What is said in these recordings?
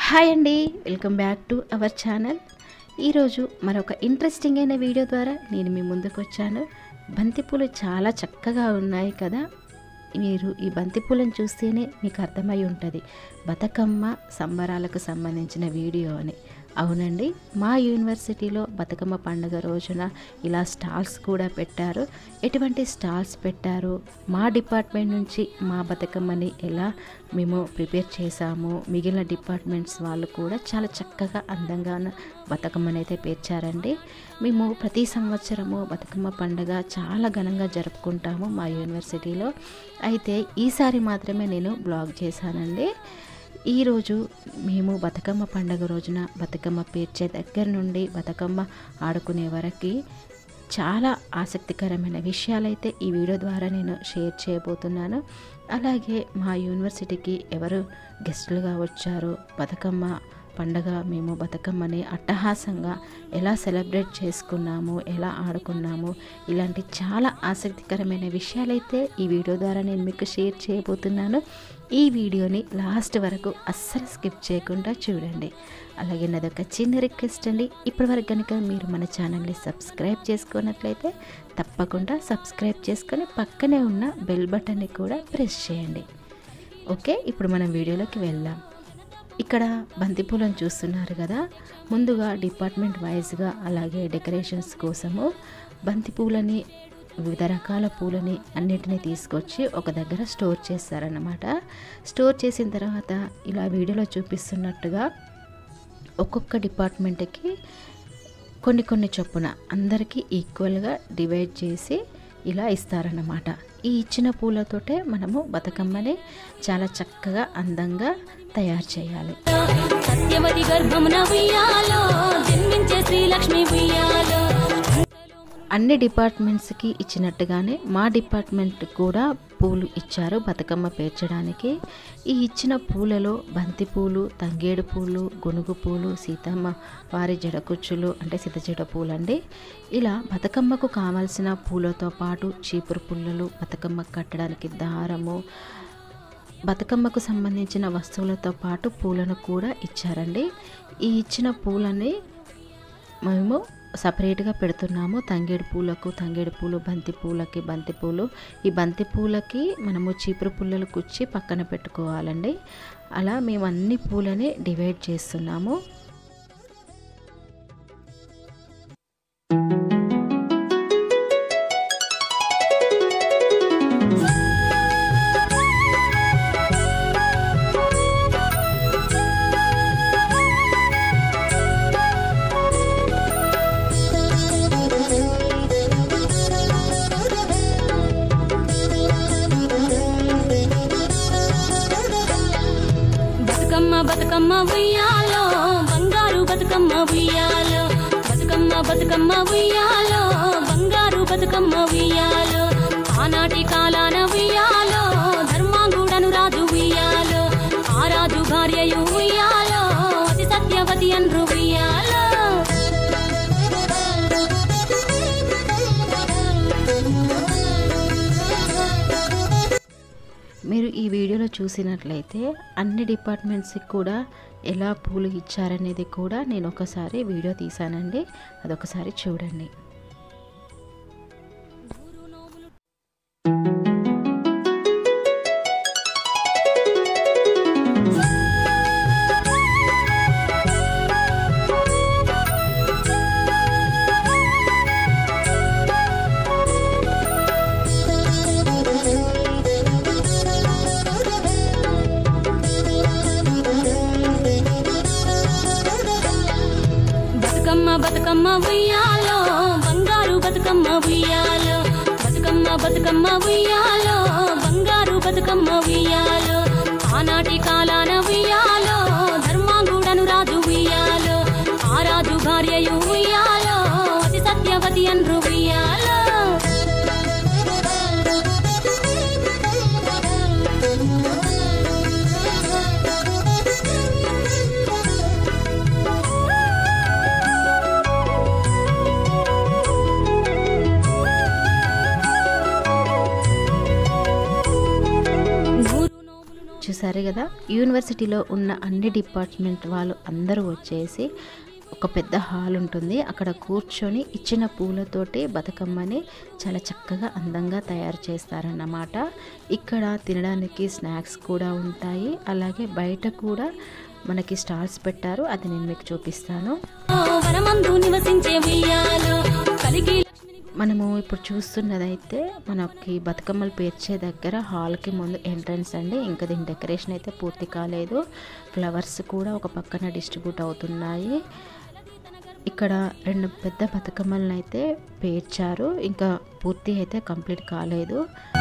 Hi అండి welcome back to our channel ఈరోజు మరొక ఇంట్రెస్టింగ్ అయిన వీడియో ద్వారా నేను మీ ముందుకు వచ్చాను బంతిపూలు చాలా చక్కగా ఉన్నాయి కదా మీరు ఈ బంతిపూలను చూస్తేనే మీకు అర్థమై ఉంటుంది బతుకమ్మ సంబరాలకు సంబంధించిన వీడియో అని అవునండి మా యూనివర్సిటీలో బతుకమ్మ పండుగ రోజున ఇలా స్టాల్స్ కూడా పెట్టారు ఎటువంటి స్టాల్స్ పెట్టారు మా డిపార్ట్మెంట్ నుంచి మా బతుకమ్మని ఎలా మేము ప్రిపేర్ చేశాము మిగిలిన డిపార్ట్మెంట్స్ వాళ్ళు కూడా చాలా చక్కగా అందంగా బతుకమ్మని అయితే పేర్చారండి మేము ప్రతి సంవత్సరము బతుకమ్మ పండుగ చాలా ఘనంగా జరుపుకుంటాము మా యూనివర్సిటీలో అయితే ఈసారి మాత్రమే నేను బ్లాగ్ చేశానండి ఈరోజు మేము బతుకమ్మ పండుగ రోజున బతుకమ్మ పేర్చే దగ్గర నుండి బతుకమ్మ ఆడుకునే వరకు చాలా ఆసక్తికరమైన విషయాలైతే ఈ వీడియో ద్వారా నేను షేర్ చేయబోతున్నాను అలాగే మా యూనివర్సిటీకి ఎవరు గెస్టులుగా వచ్చారో బతుకమ్మ పండగ మేము బతుకమ్మని అట్టహాసంగా ఎలా సెలబ్రేట్ చేసుకున్నాము ఎలా ఆడుకున్నాము ఇలాంటి చాలా ఆసక్తికరమైన విషయాలైతే ఈ వీడియో ద్వారా నేను మీకు షేర్ చేయబోతున్నాను ఈ వీడియోని లాస్ట్ వరకు అస్సలు స్కిప్ చేయకుండా చూడండి అలాగే నాదొక చిన్న రిక్వెస్ట్ అండి ఇప్పటివరకు కనుక మీరు మన ఛానల్ని సబ్స్క్రైబ్ చేసుకున్నట్లయితే తప్పకుండా సబ్స్క్రైబ్ చేసుకొని పక్కనే ఉన్న బెల్ బటన్ని కూడా ప్రెస్ చేయండి ఓకే ఇప్పుడు మనం వీడియోలోకి వెళ్దాం ఇక్కడ బంతిపూలను చూస్తున్నారు కదా ముందుగా డిపార్ట్మెంట్ వైజ్గా అలాగే డెకరేషన్స్ కోసము బంతిపూలని వివిధ రకాల పూలని అన్నిటినీ తీసుకొచ్చి ఒక దగ్గర స్టోర్ చేస్తారన్నమాట స్టోర్ చేసిన తర్వాత ఇలా వీడియోలో చూపిస్తున్నట్టుగా ఒక్కొక్క డిపార్ట్మెంట్కి కొన్ని కొన్ని చొప్పున అందరికీ ఈక్వల్గా డివైడ్ చేసి ఇలా ఇస్తారన్నమాట ఈ ఇచ్చిన పూలతోటే మనము బతుకమ్మని చాలా చక్కగా అందంగా తయారు చేయాలి సత్యవతి గర్భమున ఉయ్యాలో జన్మించే శ్రీలక్ష్మి ఉయ్యాలో అన్ని డిపార్ట్మెంట్స్కి ఇచ్చినట్టుగానే మా డిపార్ట్మెంట్ కూడా పూలు ఇచ్చారు బతుకమ్మ పేర్చడానికి ఈ ఇచ్చిన పూలలో బంతి పూలు తంగేడు పూలు గునుగు పూలు సీతమ్మ వారి జడకుచ్చులు అంటే సిద్ధజడ పూలు అండి ఇలా బతుకమ్మకు కావాల్సిన పూలతో పాటు చీపురు పుల్లలు బతుకమ్మ కట్టడానికి దారము బతుకమ్మకు సంబంధించిన వస్తువులతో పాటు పూలను కూడా ఇచ్చారండి ఈ ఇచ్చిన పూలని మేము సపరేట్గా పెడుతున్నాము తంగేడు పూలకు తంగేడు పూలు బంతి పూలకి బంతి పూలు ఈ బంతి పూలకి మనము చీపురు పుల్లలు కుచ్చి పక్కన పెట్టుకోవాలండి అలా మేము అన్ని పూలని డివైడ్ చేస్తున్నాము బతుకమ్మ బతుకమ్మ ఉయ్యాలో బంగారు బతుకమ్మ ఉయ్యాలో బతుకమ్మ బతుకమ్మ ఉయ్యాలో బంగారు బతుకమ్మ ఉయ్యాలో ఆనాటి కాలాన ఉయ్యాలో ధర్మాంగుడను రాజు ఉయ్యాలో ఆ రాజు భార్యయు ఉయ్యాలో అతి సత్యవతి అన్రు ఉయ్యాలో మీరు ఈ వీడియోలో చూసినట్లయితే అన్ని డిపార్ట్మెంట్స్కి కూడా ఎలా పూలు ఇచ్చారనేది కూడా నేను ఒకసారి వీడియో తీసానండి అదొకసారి చూడండి బతుకమ్మ బతుకమ్మ ఉయ్యాలో బంగారు బతుకమ్మ ఉయ్యాలో బతుకమ్మ బతుకమ్మ ఉయ్యాలో బంగారు బతుకమ్మ ఉయ్యాలో ఆనాటి కాలాన ఉయ్యాలో ధర్మాంగుడను రాజు ఉయ్యాలో ఆ రాజు భార్యయు ఉయ్యాలో అతి సత్యవతి అన్రు ఉయ్యాలో చూసారు చూసారు కదా యూనివర్సిటీలో ఉన్న అన్ని డిపార్ట్మెంట్ వాళ్ళు అందరూ వచ్చేసి ఒక పెద్ద హాల్ ఉంటుంది అక్కడ కూర్చొని ఇచ్చిన పూలతోటి బతుకమ్మని చాలా చక్కగా అందంగా తయారు చేస్తారన్నమాట ఇక్కడ తినడానికి స్నాక్స్ కూడా ఉంటాయి అలాగే బయట కూడా మనకి స్టాల్స్ పెట్టారు అది నేను మీకు చూపిస్తాను వనమందు నివసించే ఉయ్యాలో కలిగి మనము ఇప్పుడు చూస్తున్నదైతే మనకి బతుకమ్మలు పేర్చే దగ్గర హాల్కి ముందు ఎంట్రన్స్ అండి ఇంకా దీని డెకరేషన్ అయితే పూర్తి కాలేదు ఫ్లవర్స్ కూడా ఒక పక్కన డిస్ట్రిబ్యూట్ అవుతున్నాయి ఇక్కడ రెండు పెద్ద బతుకమ్మలను అయితే పేర్చారు ఇంకా పూర్తి అయితే కంప్లీట్ కాలేదు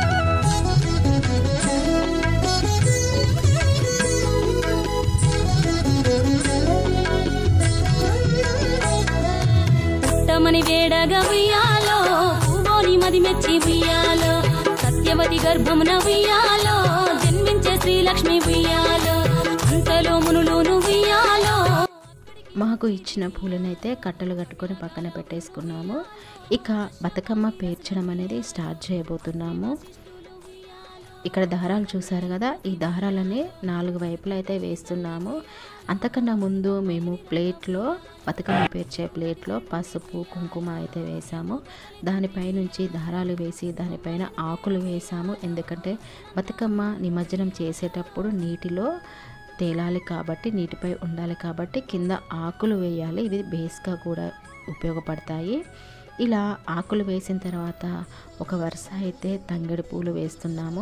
పుట్టమని వేడగా ఉయ్యాలో పూవోని మది మెచ్చి ఉయ్యాలో సత్యవతి గర్భమున ఉయ్యాలో జన్మించే శ్రీలక్ష్మి ఉయ్యాలో అంతలో మునులోను ఉయ్యాలో మాకు ఇచ్చిన పూలనైతే కట్టలు కట్టుకొని పక్కన పెట్టేసుకున్నాము ఇక బతుకమ్మ పేర్చడం అనేది స్టార్ట్ చేయబోతున్నాము ఇక్కడ దారాలు చూసారు కదా ఈ దారాలని నాలుగు వైపులు అయితే వేస్తున్నాము అంతకన్నా ముందు మేము ప్లేట్లో బతుకమ్మ పేర్చే ప్లేట్లో పసుపు కుంకుమ అయితే వేసాము దానిపై నుంచి దారాలు వేసి దానిపైన ఆకులు వేసాము ఎందుకంటే బతుకమ్మ నిమజ్జనం చేసేటప్పుడు నీటిలో తేలాలి కాబట్టి నీటిపై ఉండాలి కాబట్టి కింద ఆకులు వేయాలి ఇవి బేస్గా కూడా ఉపయోగపడతాయి ఇలా ఆకులు వేసిన తర్వాత ఒక వరుస అయితే తంగడి పూలు వేస్తున్నాము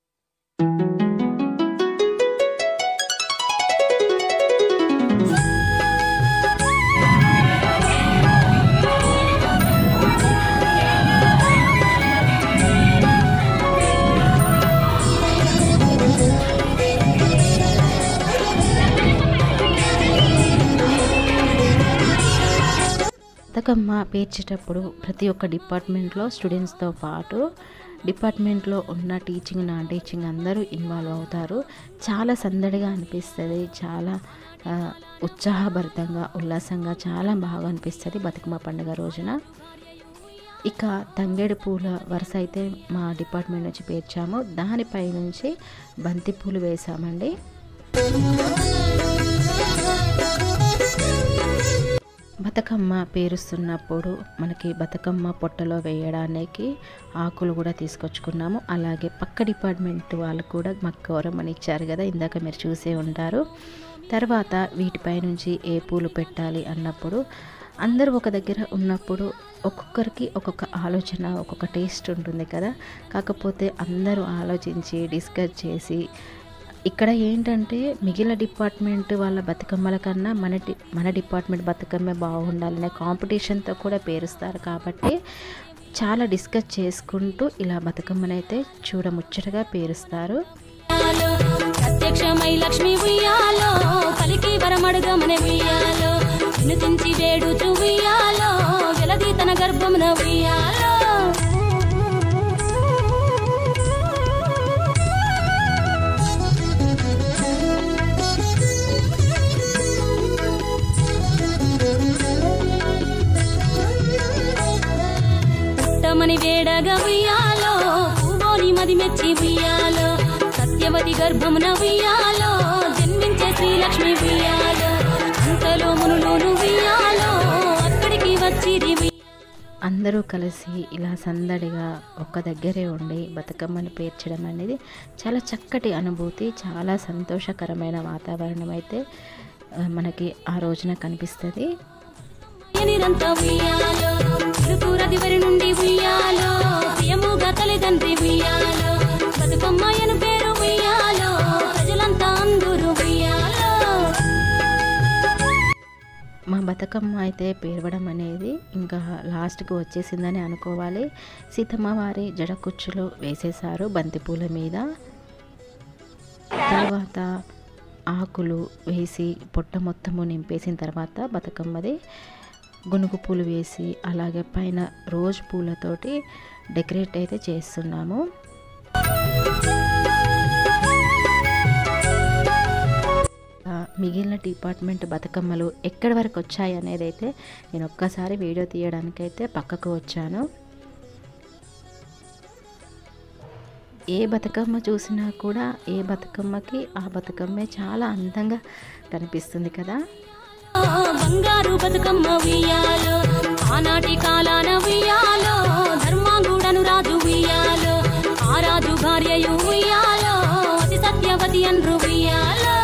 బతుకమ్మ పేర్చేటప్పుడు ప్రతి ఒక్క డిపార్ట్మెంట్లో స్టూడెంట్స్తో పాటు డిపార్ట్మెంట్లో ఉన్న టీచింగ్ నాన్ టీచింగ్ అందరూ ఇన్వాల్వ్ అవుతారు చాలా సందడిగా అనిపిస్తుంది చాలా ఆ, ఉత్సాహభరితంగా ఉల్లాసంగా చాలా బాగా అనిపిస్తుంది బతుకమ్మ పండుగ రోజున ఇక తంగేడు పూల వరుస అయితే మా డిపార్ట్మెంట్ నుంచి పేర్చాము దానిపై నుంచి బంతి పూలు వేసామండి బతుకమ్మ పేరుస్తున్నప్పుడు మనకి బతుకమ్మ పొట్టలో వేయడానికి ఆకులు కూడా తీసుకొచ్చుకున్నాము అలాగే పక్క డిపార్ట్మెంట్ వాళ్ళు కూడా మాకు గౌరవం ఇచ్చారు కదా ఇందాక మీరు చూసే ఉంటారు తర్వాత వీటిపై నుంచి ఏ పూలు పెట్టాలి అన్నప్పుడు అందరూ ఒక దగ్గర ఉన్నప్పుడు ఒక్కొక్కరికి ఒక్కొక్క ఆలోచన ఒక్కొక్క టేస్ట్ ఉంటుంది కదా కాకపోతే అందరూ ఆలోచించి డిస్కస్ చేసి ఇక్కడ ఏంటంటే మిగిలిన డిపార్ట్మెంట్ వాళ్ళ బతుకమ్మల కన్నా మన డి మన డిపార్ట్మెంట్ బతుకమ్మ బాగుండాలనే కాంపిటీషన్తో కూడా పేరుస్తారు కాబట్టి చాలా డిస్కస్ చేసుకుంటూ ఇలా బతుకమ్మనైతే చూడముచ్చటగా పేరుస్తారు ఉయ్యాలో ప్రత్యక్షమై లక్ష్మి ఉయ్యాలో పలికి వరమడుగమని ఉయ్యాలో వినుతించి వేడుచు ఉయ్యాలో వెలది తన గర్భమున ఉయ్యాలో పుట్టమని వేడగా ఉయ్యాలో పూవోని మది మెచ్చి ఉయ్యాలో సత్యవతి గర్భమున ఉయ్యాలో జన్మించే శ్రీలక్ష్మి ఉయ్యాలో అంతలో మునులోను ఉయ్యాలో అక్కడికి వచ్చిరి ఉయ్యాలో. అందరూ కలిసి ఇలా సందడిగా ఒక్క దగ్గరే ఉండి బతుకమ్మను పేర్చడం అనేది చాలా చక్కటి అనుభూతి చాలా సంతోషకరమైన వాతావరణం అయితే ఆ, మనకి ఆ రోజున కనిపిస్తుంది నిరంత ఉయ్యాలో తిరుతూరది వరి నుండి ఉయ్యాలో ప్రియముగా తల్లిదండ్రి ఉయ్యాలో బతుకమ్మాయను పేరు ఉయ్యాలో ప్రజలంతా అందరూ ఉయ్యాలో మా బతుకమ్మ అయితే పేరవడం అనేది ఇంకా లాస్ట్కి వచ్చేసిందని అనుకోవాలి సీతమ్మ వారి జడ కుచ్చులు వేసేసారు బంతిపూల మీద తర్వాత ఆకులు వేసి పొట్ట మొత్తము నింపేసిన తర్వాత బతుకమ్మది గునుగు పూలు వేసి అలాగే పైన రోజ్ పూలతోటి డెకరేట్ అయితే చేస్తున్నాము ఆ, మిగిలిన డిపార్ట్మెంట్ బతుకమ్మలు ఎక్కడి వరకు వచ్చాయి అనేది అయితే నేను ఒక్కసారి వీడియో తీయడానికైతే పక్కకు వచ్చాను ఏ బతుకమ్మ చూసినా కూడా ఏ బతుకమ్మకి ఆ బతుకమ్మే చాలా అందంగా కనిపిస్తుంది కదా బంగారు బతుకమ్మ వియాలో ఆనాటి కాలాన వియాలో ధర్మాంగుడను రాజు వియాలో ఆ రాజు భార్యయు వియాలో అతి సత్యవతి అన్రు వియాలో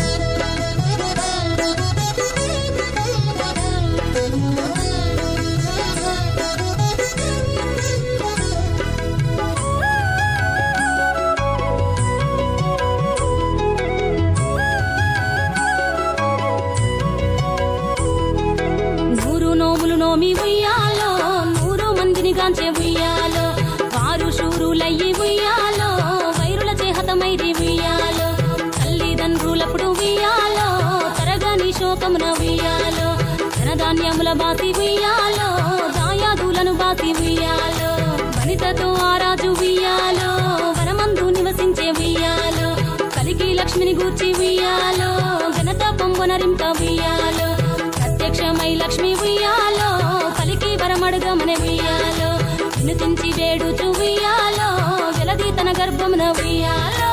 నూరు నోములు నోమి ఉయ్యాలో నూరు మందిని గాంచే ఉయ్యాలో వారు శూరులయ్యి ఉయ్యాలో వైరుల చేహతమైది ఉయ్యాలో తల్లిదండ్రులప్పుడు ఉయ్యాలో తరగని శోకమున ఉయ్యాలో ధనధాన్యముల బాసి ఉయ్యాలో దాయాదులను బాసి ఉయ్యాలో వనితతో ఆరాజు ఉయ్యాలో వనమందు నివసించే ఉయ్యాలో కలికి లక్ష్మిని గూర్చి ఉయ్యాలో ఘనత పొంగునరింప ఉయ్యాలో ప్రత్యక్షమై లక్ష్మి ఉయ్యాలో పలికి వరమడుగమన ఉయ్యాలో వినుతించి వేడుచు ఉయ్యాలో జలది తన గర్భమున ఉయ్యాలో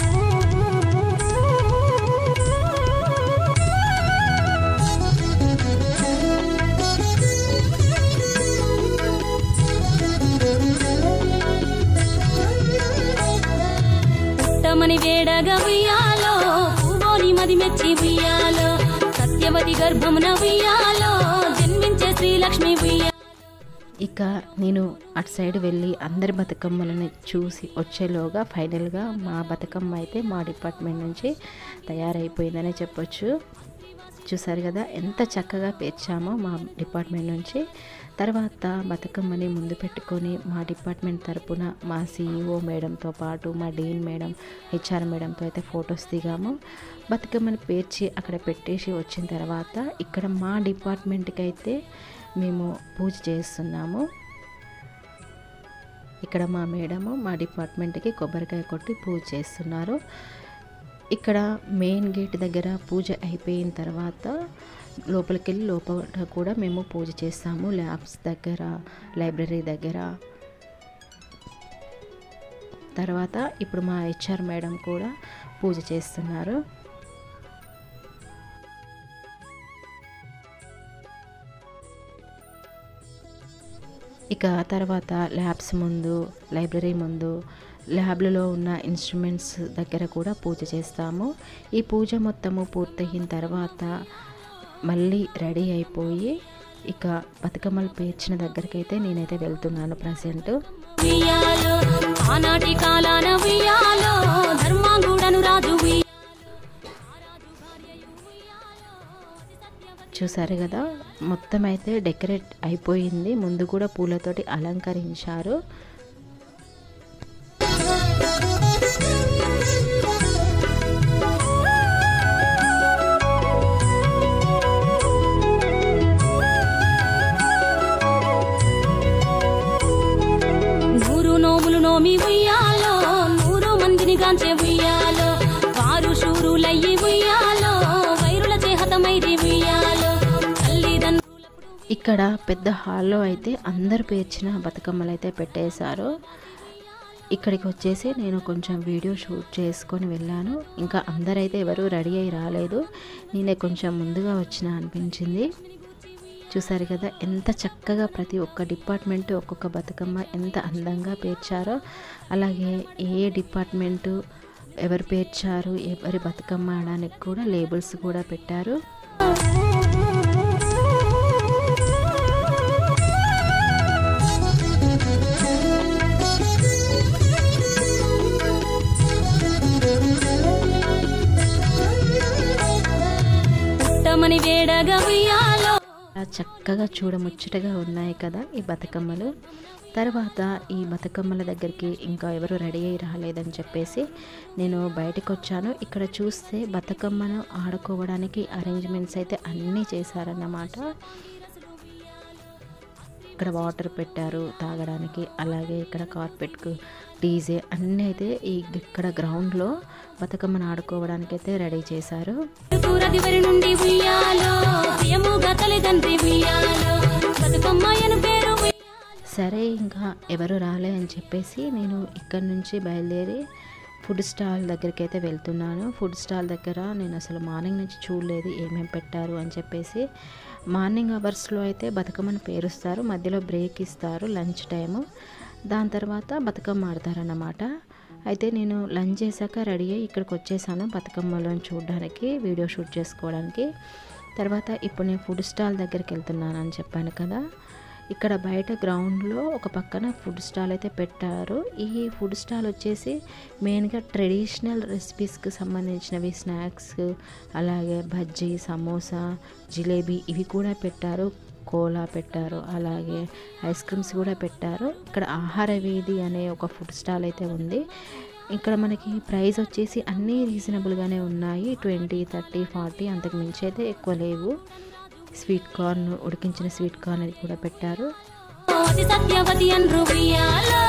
పుట్టమని వేడగా ఉయ్యాలో పూవోని మది మెచ్చి ఉయ్యాలో సత్యవతి గర్భమున ఉయ్యాలో జన్మించే శ్రీలక్ష్మి ఉయ్యాలో ఇక నేను అటు సైడ్ వెళ్ళి అందరి బతుకమ్మలని చూసి వచ్చేలోగా ఫైనల్గా మా బతుకమ్మ అయితే మా డిపార్ట్మెంట్ నుంచి తయారైపోయిందనే చెప్పొచ్చు చూసారు కదా ఎంత చక్కగా పేర్చామో మా డిపార్ట్మెంట్ నుంచి తర్వాత బతుకమ్మని ముందు పెట్టుకొని మా డిపార్ట్మెంట్ తరపున మా సీఈఓ మేడంతో పాటు మా డీన్ మేడం హెచ్ఆర్ మేడంతో అయితే ఫొటోస్ దిగాము బతుకమ్మని పేర్చి అక్కడ పెట్టేసి వచ్చిన తర్వాత ఇక్కడ మా డిపార్ట్మెంట్కి అయితే మేము పూజ చేస్తున్నాము ఇక్కడ మా మేడము మా డిపార్ట్మెంట్కి కొబ్బరికాయ కొట్టి పూజ చేస్తున్నారు ఇక్కడ మెయిన్ గేట్ దగ్గర పూజ అయిపోయిన తర్వాత లోపలికి వెళ్ళి లోపల కూడా మేము పూజ చేస్తాము ల్యాబ్స్ దగ్గర లైబ్రరీ దగ్గర తర్వాత ఇప్పుడు మా హెచ్ఆర్ మేడం కూడా పూజ చేస్తున్నారు ఇక తర్వాత ల్యాబ్స్ ముందు లైబ్రరీ ముందు ల్యాబ్లలో ఉన్న ఇన్స్ట్రుమెంట్స్ దగ్గర కూడా పూజ చేస్తాము ఈ పూజ మొత్తము పూర్తయిన తర్వాత మళ్ళీ రెడీ అయిపోయి ఇక బతుకమ్మలు పేర్చిన దగ్గరికి అయితే నేనైతే వెళ్తున్నాను ప్రజెంట్ ఉయ్యాలో ఆనాటి కాలాన ఉయ్యాలో ధర్మాంగుడను రాజు ఉయ్యాలో చూసారు కదా మొత్తం అయితే డెకరేట్ అయిపోయింది ముందు కూడా పూలతోటి అలంకరించారు నూరు నోములు నోమి ఉయ్యాలో నూరు మందిని గాంచే ఉయ్యాలో వారు శూరులయ్యి ఉయ్యాలో వైరుల చేహతమైది ఉయ్యాలో తల్లిదండ్రులప్పుడు ఇక్కడ పెద్ద హాల్లో అయితే అందరు పేర్చిన బతుకమ్మలు అయితే పెట్టేశారు ఇక్కడికి వచ్చేసి నేను కొంచెం వీడియో షూట్ చేసుకొని వెళ్ళాను ఇంకా అందరైతే ఎవరు రెడీ అయి రాలేదు నేనే కొంచెం ముందుగా వచ్చిన అనిపించింది చూసారు కదా ఎంత చక్కగా ప్రతి ఒక్క డిపార్ట్మెంట్ ఒక్కొక్క బతుకమ్మ ఎంత అందంగా పేర్చారో అలాగే ఏ డిపార్ట్మెంటు ఎవరు పేర్చారు ఎవరి బతుకమ్మ అనడానికి కూడా లేబుల్స్ కూడా పెట్టారు పుట్టమని వేడగా ఉయ్యాలో చాలా చక్కగా చూడముచ్చటగా ఉన్నాయి కదా ఈ బతుకమ్మలు తర్వాత ఈ బతుకమ్మల దగ్గరికి ఇంకా ఎవరు రెడీ అయ్యి రాలేదని చెప్పేసి నేను బయటకు వచ్చాను ఇక్కడ చూస్తే బతుకమ్మను ఆడుకోవడానికి అరేంజ్మెంట్స్ అయితే అన్నీ చేశారన్నమాట ఇక్కడ వాటర్ పెట్టారు తాగడానికి అలాగే ఇక్కడ కార్పెట్కు డీజే అన్నీ అయితే ఈ ఇక్కడ గ్రౌండ్లో బతుకమ్మను ఆడుకోవడానికి అయితే రెడీ చేశారు రదివరి నుండి ఉయ్యాలో ప్రియముగా తల్లిదండ్రి ఉయ్యాలో బతుకమ్మాయను పేరు ఉయ్యాలో. సరే ఇంకా ఎవరు రాలే అని చెప్పేసి నేను ఇక్కడ నుంచి బయలుదేరి ఫుడ్ స్టాల్ దగ్గరికి అయితే వెళ్తున్నాను ఫుడ్ స్టాల్ దగ్గర నేను అసలు మార్నింగ్ నుంచి చూడలేదు ఏమేమి పెట్టారు అని చెప్పేసి మార్నింగ్ అవర్స్లో అయితే బతుకమ్మను పేరుస్తారు మధ్యలో బ్రేక్ ఇస్తారు లంచ్ టైము దాని తర్వాత బతుకమ్మ ఆడతారన్నమాట అయితే నేను లంచ్ చేశాక రెడీ అయ్యి ఇక్కడికి వచ్చేసాను బతుకమ్మలను చూడడానికి వీడియో షూట్ చేసుకోవడానికి తర్వాత ఇప్పుడు నేను ఫుడ్ స్టాల్ దగ్గరికి వెళ్తున్నాను అని చెప్పాను కదా ఇక్కడ బయట గ్రౌండ్లో ఒక పక్కన ఫుడ్ స్టాల్ అయితే పెట్టారు ఈ ఫుడ్ స్టాల్ వచ్చేసి మెయిన్గా ట్రెడిషనల్ రెసిపీస్కి సంబంధించినవి స్నాక్స్ అలాగే బజ్జీ సమోసా జిలేబీ ఇవి కూడా పెట్టారు కోలా పెట్టారు అలాగే ఐస్ క్రీమ్స్ కూడా పెట్టారు ఇక్కడ ఆహార వీధి అనే ఒక ఫుడ్ స్టాల్ అయితే ఉంది ఇక్కడ మనకి ప్రైస్ వచ్చేసి అన్నీ రీజనబుల్గానే ఉన్నాయి ట్వంటీ థర్టీ ఫార్టీ అంతకు మించి అయితే ఎక్కువ లేవు స్వీట్ కార్న్ ఉడికించిన స్వీట్ కార్న్ అది కూడా పెట్టారు అతి సత్యవతి అన్రు ఉయ్యాలో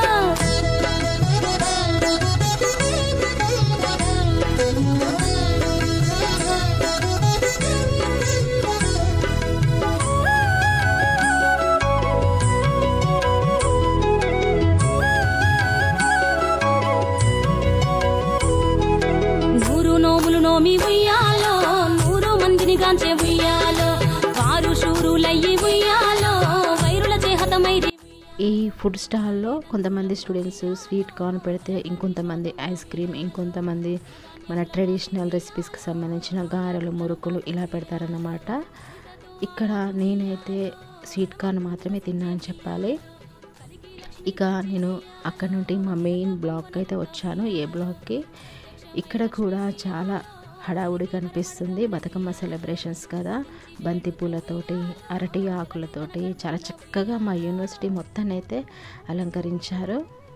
నూరు నోములు నోమి ఉయ్యాలో నూరు మందిని గాంచే ఉయ్యాలో వారు శూరులయ్యి ఉయ్యాలో వైరుల చేహతమైరి ఈ ఫుడ్ స్టాల్లో కొంతమంది స్టూడెంట్స్ స్వీట్ కార్న్ పెడితే ఇంకొంతమంది ఐస్ క్రీమ్ ఇంకొంతమంది మన ట్రెడిషనల్ రెసిపీస్కి సంబంధించిన గారెలు మురుకులు ఇలా పెడతారన్నమాట ఇక్కడ నేనైతే స్వీట్ కార్న్ మాత్రమే తిన్నా అని చెప్పాలి ఇక నేను అక్కడ నుండి మా మెయిన్ బ్లాక్ అయితే వచ్చాను ఏ బ్లాక్కి ఇక్కడ కూడా చాలా హడావుడి కనిపిస్తుంది బతుకమ్మ సెలబ్రేషన్స్ కదా బంతి పూలతోటి అరటి ఆకులతోటి చాలా చక్కగా మా యూనివర్సిటీ మొత్తాన్ని అయితే అలంకరించారు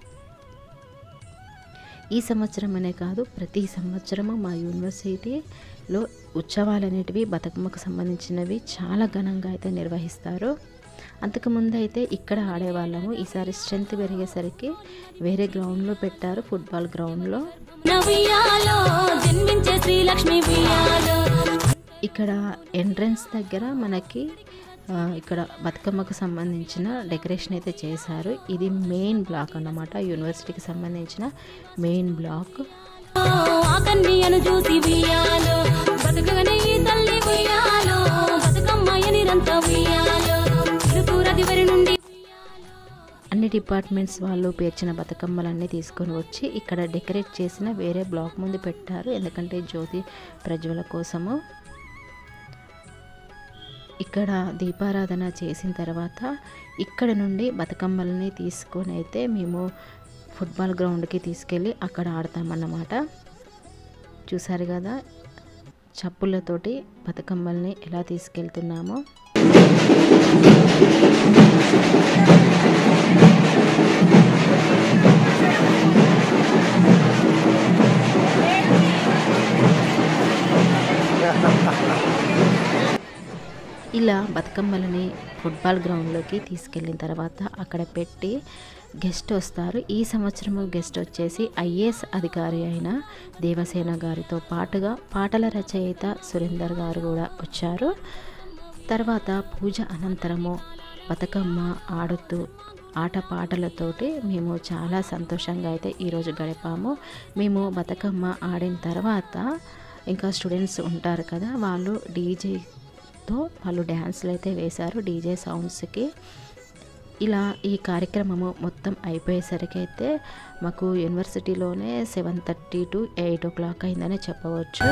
ఈ సంవత్సరం అనే కాదు ప్రతి సంవత్సరము మా యూనివర్సిటీలో ఉత్సవాలు అనేటివి బతుకమ్మకు సంబంధించినవి చాలా ఘనంగా అయితే నిర్వహిస్తారు అంతకుముందు అయితే ఇక్కడ ఆడేవాళ్ళము ఈసారి స్ట్రెంత్ పెరిగేసరికి వేరే గ్రౌండ్లో పెట్టారు ఫుట్బాల్ గ్రౌండ్లో ఉయ్యాలో జన్మించే శ్రీలక్ష్మి ఉయ్యాలో ఇక్కడ ఎంట్రన్స్ దగ్గర మనకి ఆ, ఇక్కడ బతుకమ్మకు సంబంధించిన డెకరేషన్ అయితే చేశారు ఇది మెయిన్ బ్లాక్ అన్నమాట యూనివర్సిటీకి సంబంధించిన మెయిన్ బ్లాక్ ఆ కన్యను చూసి ఉయ్యాలో బతుకగనే ఈ తల్లి ఉయ్యాలో బతుకమ్మాయ నిరంత ఉయ్యాలో తిరుపూరది వరి నుండి అన్ని డిపార్ట్మెంట్స్ వాళ్ళు పేర్చిన బతుకమ్మలన్నీ తీసుకొని వచ్చి ఇక్కడ డెకరేట్ చేసిన వేరే బ్లాక్ ముందు పెట్టారు ఎందుకంటే జ్యోతి ప్రజ్వల కోసము ఇక్కడ దీపారాధన చేసిన తర్వాత ఇక్కడ నుండి బతుకమ్మల్ని తీసుకొని అయితే మేము ఫుట్బాల్ గ్రౌండ్కి తీసుకెళ్ళి అక్కడ ఆడతామన్నమాట చూసారు కదా చప్పులతోటి బతుకమ్మల్ని ఎలా తీసుకెళ్తున్నామో ఇలా బతుకమ్మలని ఫుట్బాల్ గ్రౌండ్లోకి తీసుకెళ్ళిన తర్వాత అక్కడ పెట్టి గెస్ట్ వస్తారు ఈ సంవత్సరము గెస్ట్ వచ్చేసి ఐఏఎస్ అధికారి అయిన దేవసేన గారితో పాటుగా పాటల రచయిత సురేందర్ గారు కూడా వచ్చారు తర్వాత పూజ అనంతరము బతుకమ్మ ఆడుతూ ఆట పాటలతోటి మేము చాలా సంతోషంగా అయితే ఈరోజు గడిపాము మేము బతుకమ్మ ఆడిన తర్వాత ఇంకా స్టూడెంట్స్ ఉంటారు కదా వాళ్ళు డీజేతో వాళ్ళు డ్యాన్స్లు అయితే వేశారు డీజే సౌండ్స్కి ఇలా ఈ కార్యక్రమము మొత్తం అయిపోయేసరికి అయితే మాకు యూనివర్సిటీలోనే seven thirty to eight o'clock అయిందని చెప్పవచ్చు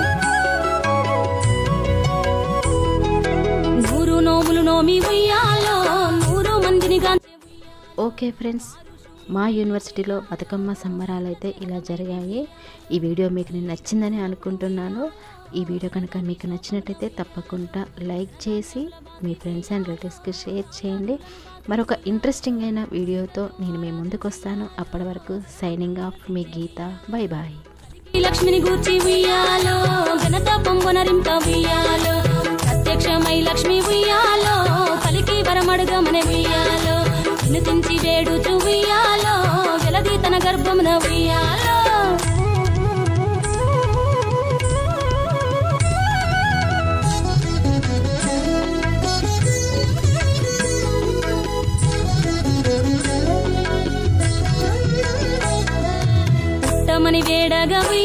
నూరు నోములు నోమి ఉయ్యాలో నూరు మందిని గాంచే ఓకే ఫ్రెండ్స్ మా యూనివర్సిటీలో బతుకమ్మ సంబరాలు అయితే ఇలా జరిగాయి ఈ వీడియో మీకు నేను నచ్చిందని అనుకుంటున్నాను ఈ వీడియో కనుక మీకు నచ్చినట్టయితే తప్పకుండా లైక్ చేసి మీ ఫ్రెండ్స్ అండ్ రిలేటివ్స్కి షేర్ చేయండి మరొక ఇంట్రెస్టింగ్ అయిన వీడియోతో నేను మీ ముందుకు వస్తాను అప్పటి వరకు సైనింగ్ ఆఫ్ మీ గీత బై బాయ్ లక్ష్మిని గూర్చి ఉయ్యాలో ఘనత పొంగునరింప ఉయ్యాలో ప్రత్యక్షమై లక్ష్మి ఉయ్యాలో పలికి వరమడుగమని ఉయ్యాలో వినుతించి వేడుచు ఉయ్యాలో జలది తన గర్భమున ఉయ్యాలో ఊయలగవి